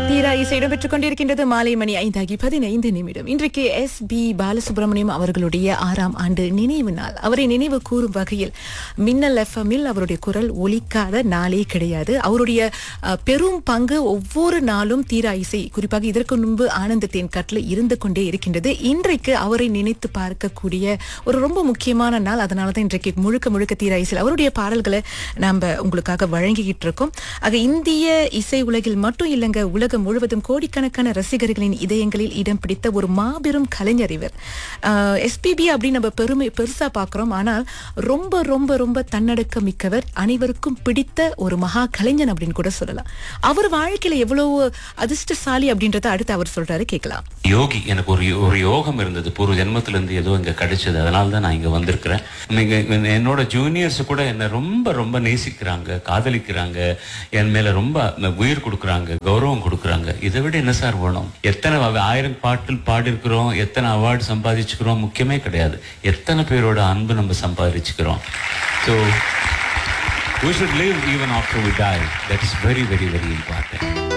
தீரா இசை இடம்பெற்றுக் கொண்டிருக்கின்றது மாலை மணி ஐந்தாகி பதினைந்து நிமிடம் இன்றைக்கு எஸ் பி பாலசுப்ரமணியம் அவர்களுடைய ஆறாம் ஆண்டு நினைவு நாள் அவரை நினைவு கூறும் வகையில் மின்னல் எஃப்எம்மில் அவருடைய குரல் ஒலிக்காத நாளே கிடையாது அவருடைய அஹ், பெரும் பங்கு ஒவ்வொரு நாளும் தீரா இசை குறிப்பாக இதற்கு முன்பு ஆனந்தத்தின் கட்டில் இருந்து கொண்டே இருக்கின்றது இன்றைக்கு அவரை நினைத்து பார்க்கக்கூடிய ஒரு ரொம்ப முக்கியமான நாள் அதனால தான் இன்றைக்கு முழுக்க முழுக்க தீரா இசையில் அவருடைய பாடல்களை நம்ம உங்களுக்காக வழங்கிக்கிட்டு இருக்கோம் ஆக இந்திய இசை உலகில் மட்டும் இல்லைங்க உலகம் முழுவதும் கோடிக்கணக்கான ரசிகர்களின் இதயங்களில் இடம் பிடித்த ஒரு மாபெரும் கலைஞர் இவர் எஸ்பிபி அப்படின்னு நம்ம பெருமை பெருசா பார்க்கிறோம் ஆனால் ரொம்ப ரொம்ப ரொம்ப தன்னடக்கம் மிக்கவர் அனைவருக்கும் பிடித்த ஒரு மகா கலைஞன் அப்படின்னு கூட சொல்லலாம் அவர் வாழ்க்கையில எவ்வளவு அதிர்ஷ்டசாலி அப்படின்றத அடுத்து அவர் சொல்றாரு கேட்கலாம் யோகி எனக்கு ஒரு ஒரு யோகம் இருந்தது பூர்வ ஜென்மத்துல இருந்து ஏதோ இங்க கிடைச்சது அதனால தான் நான் இங்க வந்திருக்கிறேன் இங்க இங்க என்னோட ஜூனியர்ஸ் கூட என்னை ரொம்ப ரொம்ப நேசிக்கிறாங்க காதலிக்கிறாங்க என் மேல ரொம்ப உயிர் கொடுக்குறாங்க கௌரவம் கொடுக்குறாங்க இதை விட என்ன சார் வேணும் எத்தனை அவ- ஆயிரம் பாட்டில் பாடிருக்கிறோம் எத்தனை அவார்டு சம்பாதிச்சுக்கிறோம் முக்கியமே கிடையாது எத்தனை பேரோட அன்பு நம்ம சம்பாதிச்சுக்கிறோம் so we should live even after we die that is very very very important